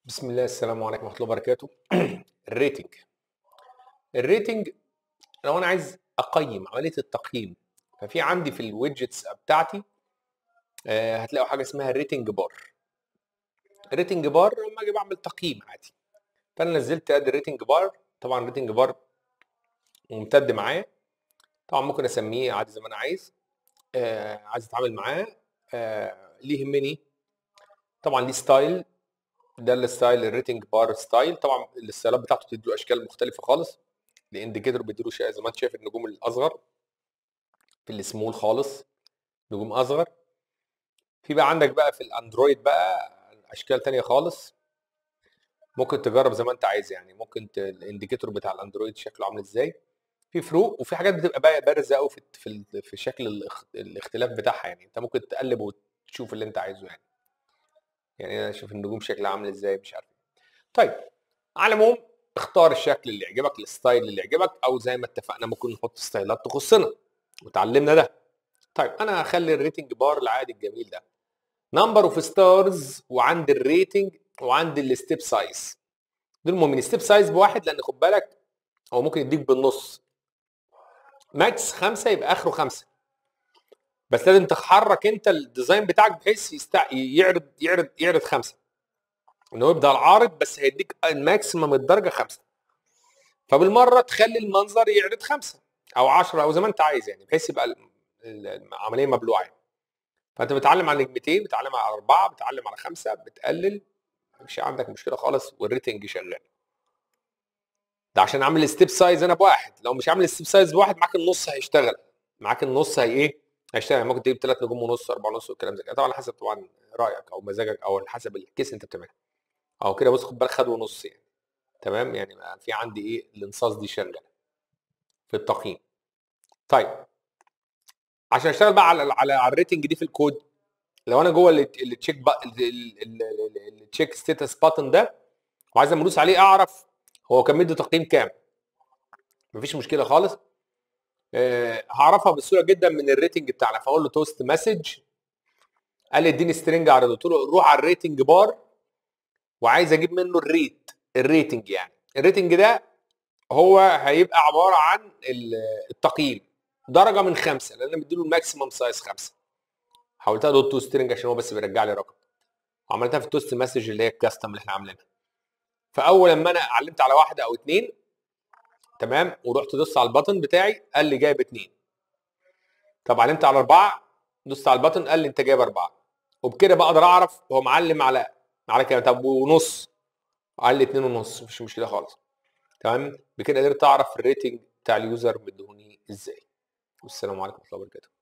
بسم الله السلام عليكم ورحمه الله وبركاته الريتنج الريتنج لو انا عايز اقيم عمليه التقييم ففي عندي في الويدجتس بتاعتي آه، هتلاقوا حاجه اسمها ريتنج بار الريتنج بار لما اجي بعمل تقييم عادي فانا نزلت ادي الريتنج بار طبعا الريتنج بار ممتد معايا طبعا ممكن اسميه عادي زي ما انا عايز آه، عايز اتعامل معاه آه، اللي يهمني طبعا ليه ستايل ده الستايل الريتنج بار ستايل طبعا الستايلات بتاعته بتديله اشكال مختلفه خالص الانديكيتور بيديله شيء زي ما انت شايف النجوم الاصغر في السمول خالص نجوم اصغر في بقى عندك بقى في الاندرويد بقى اشكال تانية خالص ممكن تجرب زي ما انت عايز يعني ممكن ت... الانديكيتور بتاع الاندرويد شكله عامل ازاي في فروق وفي حاجات بتبقى بقى بارزه قوي في في ال- في شكل الاخ... الاختلاف بتاعها يعني انت ممكن تقلب وتشوف اللي انت عايزه يعني يعني انا اشوف النجوم شكلها عامل ازاي مش عارف طيب على العموم اختار الشكل اللي يعجبك الستايل اللي يعجبك او زي ما اتفقنا ممكن نحط ستايلات تخصنا وتعلمنا ده طيب انا هخلي الريتنج بار العادي الجميل ده نمبر اوف ستارز وعند الريتنج وعند الستيب سايز دول مهمين ستيب سايز بواحد لان خد بالك هو ممكن يديك بالنص ماكس خمسة يبقى اخره خمسة بس لازم تحرك انت الديزاين بتاعك بحيث يستع... يعرض يعرض يعرض خمسة ان هو يبدا العارض بس هيديك الماكسيمم الدرجه خمسة فبالمره تخلي المنظر يعرض خمسة او 10 او زي ما انت عايز يعني بحيث يبقى ال- ال- العمليه مبلوعه يعني. فانت بتعلم على نجمتين بتعلم على اربعه بتعلم على خمسه بتقلل مش عندك مشكله خالص والريتنج شغال ده عشان اعمل ستيب سايز انا بواحد لو مش عامل ستيب سايز بواحد معاك النص هيشتغل معاك النص هي ايه هيشتغل يعني ممكن تجيب ثلاث نجوم ونص اربعه ونص والكلام زي كده طبعا على حسب طبعا رايك او مزاجك او على حسب الكيس انت بتعملها او كده بص خد بالك خد ونص يعني تمام يعني بقى في عندي ايه الانصاص دي شغاله في التقييم طيب عشان اشتغل بقى على على على الريتنج دي في الكود لو انا جوه التشيك التشيك ستاتس باتن ده وعايز لما ادوس عليه اعرف هو كان مدي تقييم كام مفيش مشكله خالص أه هعرفها بسهوله جدا من الريتنج بتاعنا فاقول له توست مسج قال لي اديني سترنج عرض قلت له روح على الريتنج بار وعايز اجيب منه الريت الريتنج يعني الريتنج ده هو هيبقى عباره عن ال- التقييم درجه من خمسه لان انا مديله الماكسيمم سايز خمسه حولتها دوت تو سترنج عشان هو بس بيرجع لي رقم وعملتها في التوست مسج اللي هي الكاستم اللي احنا عاملينها فاول لما انا علمت على واحده او اتنين تمام ورحت دوست على البطن بتاعي قال لي جايب اتنين طب علمت على اربعه دوست على البطن قال لي انت جايب اربعه وبكده بقدر اعرف هو معلم على على كام طب ونص قال لي اتنين ونص مفيش مشكله خالص تمام بكده قدرت اعرف الريتنج بتاع اليوزر مدهوني ازاي والسلام عليكم ورحمه الله وبركاته